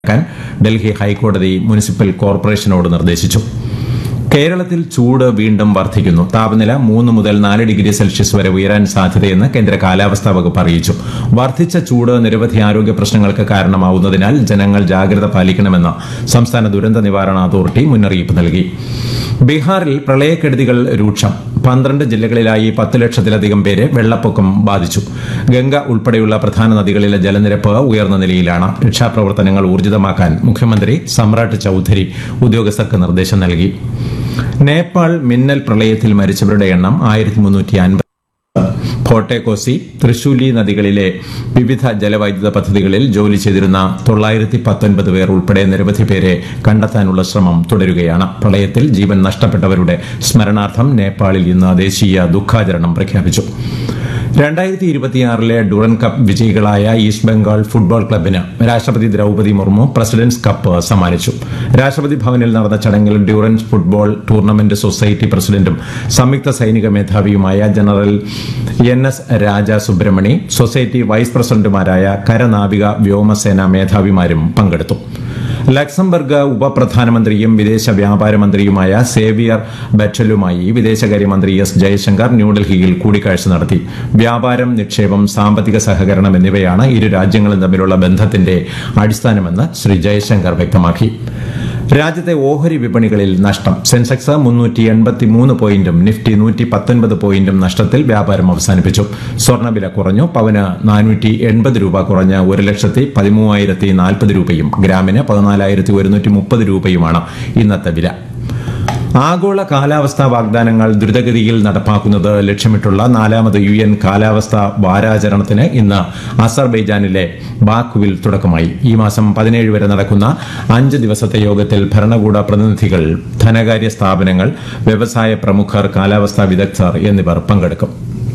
ക്കാൻ ഡൽഹി ഹൈക്കോടതി മുനിസിപ്പൽ കോർപ്പറേഷനോട് നിർദ്ദേശിച്ചു കേരളത്തിൽ ചൂട് വീണ്ടും വർദ്ധിക്കുന്നു താപനില മൂന്ന് മുതൽ നാല് ഡിഗ്രി സെൽഷ്യസ് വരെ ഉയരാൻ സാധ്യതയെന്ന് കേന്ദ്ര കാലാവസ്ഥാ വകുപ്പ് അറിയിച്ചു വർദ്ധിച്ച ചൂട് നിരവധി ആരോഗ്യ പ്രശ്നങ്ങൾക്ക് കാരണമാവുന്നതിനാൽ ജനങ്ങൾ ജാഗ്രത പാലിക്കണമെന്ന് സംസ്ഥാന ദുരന്ത നിവാരണ അതോറിറ്റി മുന്നറിയിപ്പ് നൽകി ബീഹാറിൽ പ്രളയക്കെടുതികൾ രൂക്ഷം പന്ത്രണ്ട് ജില്ലകളിലായി പത്ത് ലക്ഷത്തിലധികം പേരെ വെള്ളപ്പൊക്കം ബാധിച്ചു ഗംഗ ഉൾപ്പെടെയുള്ള പ്രധാന നദികളിലെ ജലനിരപ്പ് ഉയർന്ന നിലയിലാണ് രക്ഷാപ്രവർത്തനങ്ങൾ ഊർജിതമാക്കാൻ മുഖ്യമന്ത്രി സമ്രാട്ട് ചൌധരി ഉദ്യോഗസ്ഥർക്ക് നിർദ്ദേശം നൽകി നേപ്പാൾ മിന്നൽ പ്രളയത്തിൽ മരിച്ചവരുടെ എണ്ണം ആയിരത്തി മുന്നൂറ്റി അൻപത് ഫോർട്ടേക്കോസി തൃശൂലി നദികളിലെ വിവിധ ജലവൈദ്യുത പദ്ധതികളിൽ ജോലി ചെയ്തിരുന്ന തൊള്ളായിരത്തി പത്തൊൻപത് പേർ ഉൾപ്പെടെ നിരവധി പേരെ കണ്ടെത്താനുള്ള ശ്രമം തുടരുകയാണ് പ്രളയത്തിൽ ജീവൻ നഷ്ടപ്പെട്ടവരുടെ സ്മരണാർത്ഥം നേപ്പാളിൽ ഇന്ന് ദേശീയ ദുഃഖാചരണം പ്രഖ്യാപിച്ചു രണ്ടായിരത്തി ഇരുപത്തിയാറിലെ ഡുറൻ കപ്പ് വിജയികളായ ഈസ്റ്റ് ബംഗാൾ ഫുട്ബോൾ ക്ലബിന് രാഷ്ട്രപതി ദ്രൌപതി മുർമു പ്രസിഡന്റ്സ് കപ്പ് സമ്മാനിച്ചു രാഷ്ട്രപതി ഭവനിൽ നടന്ന ചടങ്ങിൽ ഡ്യൂറൻസ് ഫുട്ബോൾ ടൂർണമെന്റ് സൊസൈറ്റി പ്രസിഡന്റും സംയുക്ത സൈനിക മേധാവിയുമായ general N S Raja Subramani society vice പ്രസിഡന്റുമാരായ കരനാവിക വ്യോമസേന മേധാവിമാരും പങ്കെടുത്തു ലക്സംബർഗ് ഉപപ്രധാനമന്ത്രിയും വിദേശ വ്യാപാര മന്ത്രിയുമായ സേവിയർ ബെറ്റലുമായി വിദേശകാര്യമന്ത്രി എസ് ജയശങ്കർ ന്യൂഡൽഹിയിൽ കൂടിക്കാഴ്ച നടത്തി വ്യാപാരം നിക്ഷേപം സാമ്പത്തിക സഹകരണം എന്നിവയാണ് ഇരു രാജ്യങ്ങളും തമ്മിലുള്ള ബന്ധത്തിന്റെ അടിസ്ഥാനമെന്ന് ശ്രീ ജയശങ്കർ വ്യക്തമാക്കി രാജ്യത്തെ ഓഹരി വിപണികളിൽ നഷ്ടം സെൻസെക്സ് മുന്നൂറ്റി എൺപത്തി മൂന്ന് പോയിന്റും നിഫ്റ്റി നൂറ്റി പത്തൊൻപത് പോയിന്റും നഷ്ടത്തിൽ വ്യാപാരം അവസാനിപ്പിച്ചു സ്വർണ്ണവില കുറഞ്ഞു പവന് നാനൂറ്റി എൺപത് രൂപ കുറഞ്ഞ് ഒരു ലക്ഷത്തി പതിമൂവായിരത്തി നാൽപ്പത് രൂപയും ഗ്രാമിന് പതിനാലായിരത്തി ഒരുന്നൂറ്റി മുപ്പത് രൂപയുമാണ് ഇന്നത്തെ വില ആഗോള കാലാവസ്ഥാ വാഗ്ദാനങ്ങൾ ദ്രുതഗതിയിൽ നടപ്പാക്കുന്നത് ലക്ഷ്യമിട്ടുള്ള നാലാമത് യു എൻ കാലാവസ്ഥാ വാരാചരണത്തിന് ഇന്ന് അസർബൈജാനിലെ ബാക്കുവിൽ തുടക്കമായി ഈ മാസം പതിനേഴ് വരെ നടക്കുന്ന അഞ്ച് ദിവസത്തെ യോഗത്തിൽ ഭരണകൂട പ്രതിനിധികൾ ധനകാര്യ സ്ഥാപനങ്ങൾ വ്യവസായ പ്രമുഖർ കാലാവസ്ഥാ വിദഗ്ധർ എന്നിവർ പങ്കെടുക്കും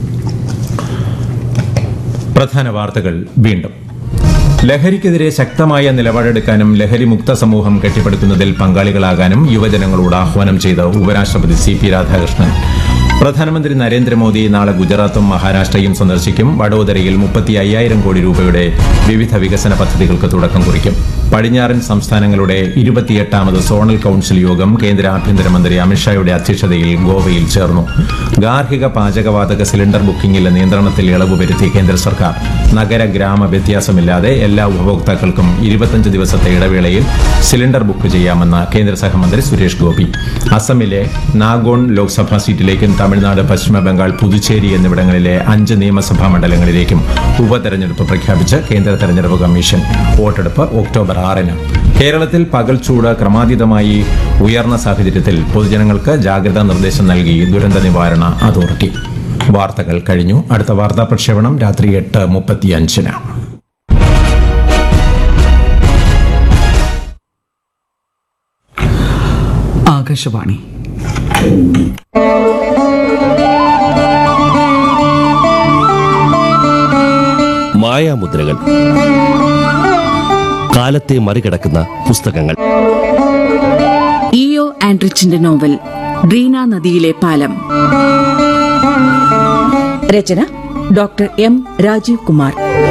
പ്രധാന വാർത്തകൾ വീണ്ടും ലഹരിക്കെതിരെ ശക്തമായ നിലപാടെടുക്കാനും ലഹരി മുക്ത സമൂഹം കെട്ടിപ്പടുക്കുന്നതിൽ പങ്കാളികളാകാനും യുവജനങ്ങളോട് ആഹ്വാനം ചെയ്ത് ഉപരാഷ്ട്രപതി സി പി രാധാകൃഷ്ണൻ പ്രധാനമന്ത്രി നരേന്ദ്രമോദി നാളെ ഗുജറാത്തും മഹാരാഷ്ട്രയും സന്ദർശിക്കും വഡോദരയിൽ മുപ്പത്തി അയ്യായിരം കോടി രൂപയുടെ വിവിധ വികസന പദ്ധതികൾക്ക് തുടക്കം കുറിക്കും പടിഞ്ഞാറൻ സംസ്ഥാനങ്ങളുടെ ഇരുപത്തിയെട്ടാമത് സോണൽ കൌൺസിൽ യോഗം കേന്ദ്ര ആഭ്യന്തരമന്ത്രി അമിത്ഷായുടെ അധ്യക്ഷതയിൽ ഗോവയിൽ ചേർന്നു ഗാർഹിക പാചകവാതക സിലിണ്ടർ ബുക്കിംഗിലെ നിയന്ത്രണത്തിൽ ഇളവ് വരുത്തി കേന്ദ്ര സർക്കാർ നഗര ഗ്രാമ വ്യത്യാസമില്ലാതെ എല്ലാ ഉപഭോക്താക്കൾക്കും ഇരുപത്തഞ്ച് ദിവസത്തെ ഇടവേളയിൽ സിലിണ്ടർ ബുക്ക് ചെയ്യാമെന്ന് കേന്ദ്ര സഹമന്ത്രി സുരേഷ് ഗോപി അസമിലെ നാഗോൺ ലോക്സഭാ സീറ്റിലേക്കും തമിഴ്നാട് പശ്ചിമ ബംഗാൾ പുതുച്ചേരി എന്നിവിടങ്ങളിലെ അഞ്ച് നിയമസഭാ മണ്ഡലങ്ങളിലേക്കും ഉപതെരഞ്ഞെടുപ്പ് പ്രഖ്യാപിച്ച് കേന്ദ്ര തെരഞ്ഞെടുപ്പ് കമ്മീഷൻ വോട്ടെടുപ്പ് ഒക്ടോബർ ആറിന് കേരളത്തിൽ പകൽ ചൂട് ക്രമാതീതമായി ഉയർന്ന സാഹചര്യത്തിൽ പൊതുജനങ്ങൾക്ക് ജാഗ്രതാ നിർദ്ദേശം നൽകി ദുരന്ത നിവാരണ അതോറിറ്റി വാർത്തകൾ കഴിഞ്ഞു അടുത്ത വാർത്താ പ്രക്ഷേപണം രാത്രി എട്ട് മുപ്പത്തിയഞ്ചിന് ആകാശവാണി മായാമുദ്രകൾ കാലത്തെ മറികടക്കുന്ന പുസ്തകങ്ങൾ ഇഒ ആൻഡ്രിച്ചിന്റെ നോവൽ ഡ്രീന നദിയിലെ പാലം രചന ഡോക്ടർ എം രാജീവ് കുമാർ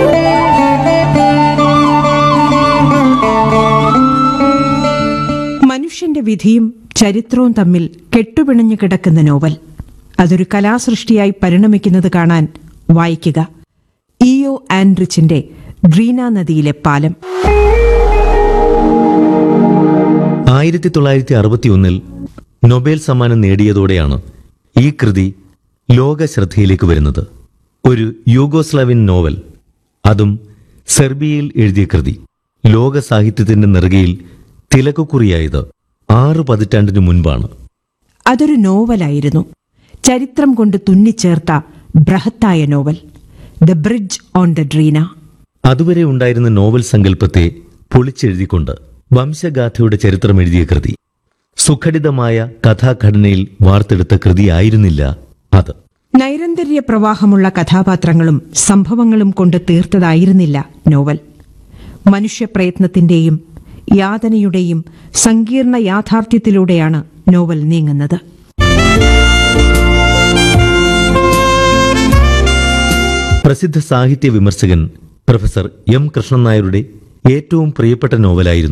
മനുഷ്യന്റെ വിധിയും ചരിത്രവും തമ്മിൽ കെട്ടുപിണഞ്ഞു കിടക്കുന്ന നോവൽ അതൊരു കലാസൃഷ്ടിയായി പരിണമിക്കുന്നത് കാണാൻ വായിക്കുക ഇഒ ആൻഡ്രിച്ചിന്റെ ഡ്രീന നദിയിലെ പാലം ആയിരത്തി തൊള്ളായിരത്തി അറുപത്തിയൊന്നിൽ നൊബേൽ സമ്മാനം നേടിയതോടെയാണ് ഈ കൃതി ലോക ശ്രദ്ധയിലേക്ക് വരുന്നത് ഒരു യൂഗോസ്ലാവിൻ നോവൽ അതും സെർബിയയിൽ എഴുതിയ കൃതി ലോക സാഹിത്യത്തിന്റെ നെറുകയിൽ തിലക്കുക്കുറിയായത് ആറ് പതിറ്റാണ്ടിനു മുൻപാണ് അതൊരു നോവലായിരുന്നു ചരിത്രം കൊണ്ട് തുന്നിച്ചേർത്ത ബൃഹത്തായ novel the bridge on the Drina അതുവരെ ഉണ്ടായിരുന്ന നോവൽ സങ്കല്പത്തെ പൊളിച്ചെഴുതിക്കൊണ്ട് വംശഗാഥയുടെ ചരിത്രം എഴുതിയ കൃതി സുഘടിതമായ കഥാഘടനയിൽ വാർത്തെടുത്ത കൃതിയായിരുന്നില്ല അത് നൈരന്തര്യ പ്രവാഹമുള്ള കഥാപാത്രങ്ങളും സംഭവങ്ങളും കൊണ്ട് തീർത്തതായിരുന്നില്ല നോവൽ മനുഷ്യപ്രയത്നത്തിന്റെയും യാതനയുടെയും സങ്കീർണ യാഥാർത്ഥ്യത്തിലൂടെയാണ് നോവൽ നീങ്ങുന്നത് പ്രസിദ്ധ സാഹിത്യ വിമർശകൻ പ്രൊഫസർ എം കൃഷ്ണൻ നായരുടെ ഏറ്റവും പ്രിയപ്പെട്ട നോവലായിരുന്നു